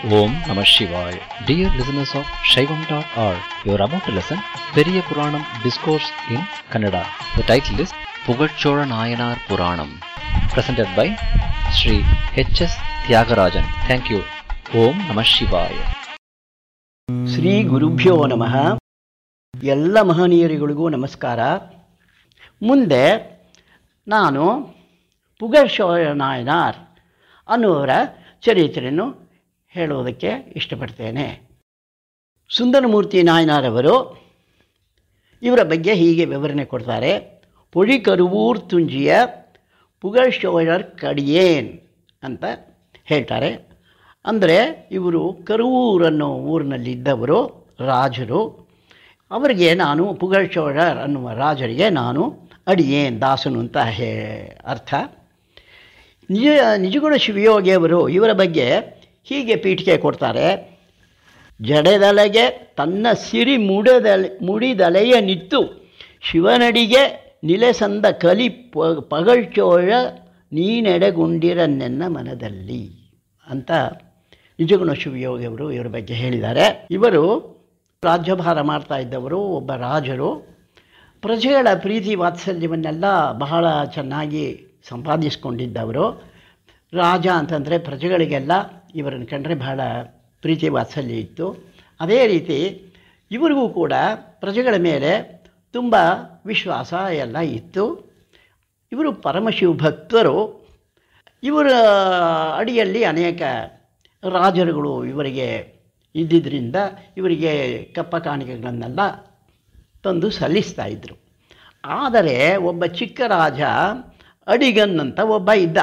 Om Namah Shivaya. Dear listeners of Shaivam.org, you are about to listen Periya Puranam Discourse in Kannada. The title is Pugachola Nayanar Puranam, presented by Sri H.S. Tyagarajan. Thank you. Om Namah Shivaya. Shri ಗುರುಭ್ಯೋ ನಮಃ ಎಲ್ಲ ಮಹನೀಯರಿಗಳಿಗೂ ನಮಸ್ಕಾರ ಮುಂದೆ ನಾನು ಪುಗರ್ಶೋಯ ನಾಯನಾರ್ ಅನ್ನುವರ ಚರಿತ್ರೆಯನ್ನು ಹೇಳುವುದಕ್ಕೆ ಇಷ್ಟಪಡ್ತೇನೆ ಸುಂದರಮೂರ್ತಿ ನಾಯನಾರವರು ಇವರ ಬಗ್ಗೆ ಹೀಗೆ ವಿವರಣೆ ಕೊಡ್ತಾರೆ ಪೊಡಿ ಕರುವೂರ್ ತುಂಜಿಯ ಪುಗರ್ಶೋಯರ್ ಕಡಿಯೇನ್ ಅಂತ ಹೇಳ್ತಾರೆ ಅಂದರೆ ಇವರು ಕರುವೂರ್ ಅನ್ನೋ ಊರಿನಲ್ಲಿದ್ದವರು ರಾಜರು ಅವರಿಗೆ ನಾನು ಪುಗಳ್ಚೋಳರ್ ಅನ್ನುವ ರಾಜರಿಗೆ ನಾನು ಅಡಿಯೇನ್ ದಾಸನು ಅಂತ ಹೇ ಅರ್ಥ ನಿಜ ನಿಜಗುಣ ಶಿವಯೋಗಿಯವರು ಇವರ ಬಗ್ಗೆ ಹೀಗೆ ಪೀಠಿಕೆ ಕೊಡ್ತಾರೆ ಜಡೆದಲೆಗೆ ತನ್ನ ಸಿರಿ ಮುಡದಲೆ ಮುಡಿದಲೆಯ ನಿತ್ತು ಶಿವನಡಿಗೆ ನಿಲೆಸಂದ ಕಲಿ ಪ ಪಗಳ್ಚೋಳ ನೀನೆಡೆಗುಂಡಿರನ್ನೆನ್ನ ಮನದಲ್ಲಿ ಅಂತ ನಿಜಗುಣ ಶಿವಯೋಗಿಯವರು ಇವರ ಬಗ್ಗೆ ಹೇಳಿದ್ದಾರೆ ಇವರು ರಾಜ್ಯಭಾರ ಮಾಡ್ತಾ ಇದ್ದವರು ಒಬ್ಬ ರಾಜರು ಪ್ರಜೆಗಳ ಪ್ರೀತಿ ವಾತ್ಸಲ್ಯವನ್ನೆಲ್ಲ ಬಹಳ ಚೆನ್ನಾಗಿ ಸಂಪಾದಿಸ್ಕೊಂಡಿದ್ದವರು ರಾಜ ಅಂತಂದರೆ ಪ್ರಜೆಗಳಿಗೆಲ್ಲ ಇವರನ್ನು ಕಂಡ್ರೆ ಬಹಳ ಪ್ರೀತಿ ವಾತ್ಸಲ್ಯ ಇತ್ತು ಅದೇ ರೀತಿ ಇವರಿಗೂ ಕೂಡ ಪ್ರಜೆಗಳ ಮೇಲೆ ತುಂಬ ವಿಶ್ವಾಸ ಎಲ್ಲ ಇತ್ತು ಇವರು ಪರಮಶಿವ ಭಕ್ತರು ಇವರ ಅಡಿಯಲ್ಲಿ ಅನೇಕ ರಾಜರುಗಳು ಇವರಿಗೆ ಇದ್ದಿದ್ದರಿಂದ ಇವರಿಗೆ ಕಪ್ಪ ಕಾಣಿಕೆಗಳನ್ನೆಲ್ಲ ತಂದು ಸಲ್ಲಿಸ್ತಾ ಇದ್ದರು ಆದರೆ ಒಬ್ಬ ಚಿಕ್ಕ ರಾಜ ಅಡಿಗನ್ ಅಂತ ಒಬ್ಬ ಇದ್ದ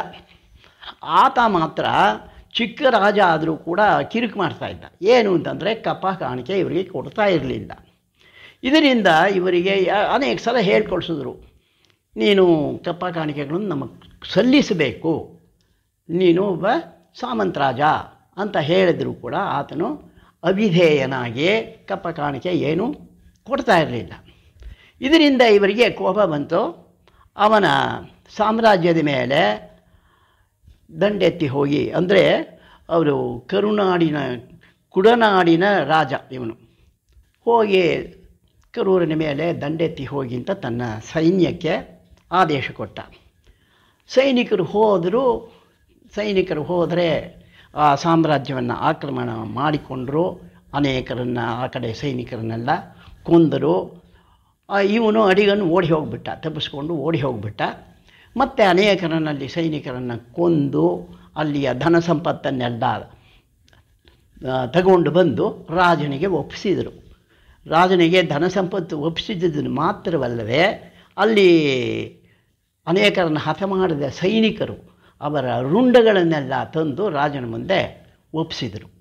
ಆತ ಮಾತ್ರ ಚಿಕ್ಕ ರಾಜ ಆದರೂ ಕೂಡ ಕಿರುಕು ಮಾಡ್ತಾ ಇದ್ದ ಏನು ಅಂತಂದರೆ ಕಪ್ಪ ಕಾಣಿಕೆ ಇವರಿಗೆ ಕೊಡ್ತಾ ಇರಲಿಲ್ಲ ಇದರಿಂದ ಇವರಿಗೆ ಅನೇಕ ಸಲ ಹೇಳ್ಕೊಳ್ಸಿದ್ರು ನೀನು ಕಪ್ಪ ಕಾಣಿಕೆಗಳನ್ನು ನಮಗೆ ಸಲ್ಲಿಸಬೇಕು ನೀನು ಒಬ್ಬ ಸಾಮಂತ ರಾಜ ಅಂತ ಹೇಳಿದರೂ ಕೂಡ ಆತನು ಅವಿಧೇಯನಾಗಿ ಕಪ್ಪ ಕಾಣಿಕೆ ಏನು ಕೊಡ್ತಾ ಇರಲಿಲ್ಲ ಇದರಿಂದ ಇವರಿಗೆ ಕೋಪ ಬಂತು ಅವನ ಸಾಮ್ರಾಜ್ಯದ ಮೇಲೆ ದಂಡೆತ್ತಿ ಹೋಗಿ ಅಂದರೆ ಅವರು ಕರುನಾಡಿನ ಕುಡನಾಡಿನ ರಾಜ ಇವನು ಹೋಗಿ ಕರೂರಿನ ಮೇಲೆ ದಂಡೆತ್ತಿ ಹೋಗಿ ಅಂತ ತನ್ನ ಸೈನ್ಯಕ್ಕೆ ಆದೇಶ ಕೊಟ್ಟ ಸೈನಿಕರು ಹೋದರೂ ಸೈನಿಕರು ಹೋದರೆ ಆ ಸಾಮ್ರಾಜ್ಯವನ್ನು ಆಕ್ರಮಣ ಮಾಡಿಕೊಂಡರು ಅನೇಕರನ್ನು ಆ ಕಡೆ ಸೈನಿಕರನ್ನೆಲ್ಲ ಕೊಂದರು ಇವನು ಅಡಿಗನ್ನು ಓಡಿ ಹೋಗಿಬಿಟ್ಟ ತಪ್ಪಿಸ್ಕೊಂಡು ಓಡಿ ಹೋಗಿಬಿಟ್ಟ ಮತ್ತು ಅನೇಕರನ್ನಲ್ಲಿ ಸೈನಿಕರನ್ನು ಕೊಂದು ಅಲ್ಲಿಯ ಧನ ಸಂಪತ್ತನ್ನೆಲ್ಲ ತಗೊಂಡು ಬಂದು ರಾಜನಿಗೆ ಒಪ್ಪಿಸಿದರು ರಾಜನಿಗೆ ಧನ ಸಂಪತ್ತು ಒಪ್ಪಿಸಿದ್ದನ್ನು ಮಾತ್ರವಲ್ಲದೆ ಅಲ್ಲಿ ಅನೇಕರನ್ನು ಹತ ಮಾಡಿದ ಸೈನಿಕರು ಅವರ ರುಂಡಗಳನ್ನೆಲ್ಲ ತಂದು ರಾಜನ ಮುಂದೆ ಒಪ್ಪಿಸಿದರು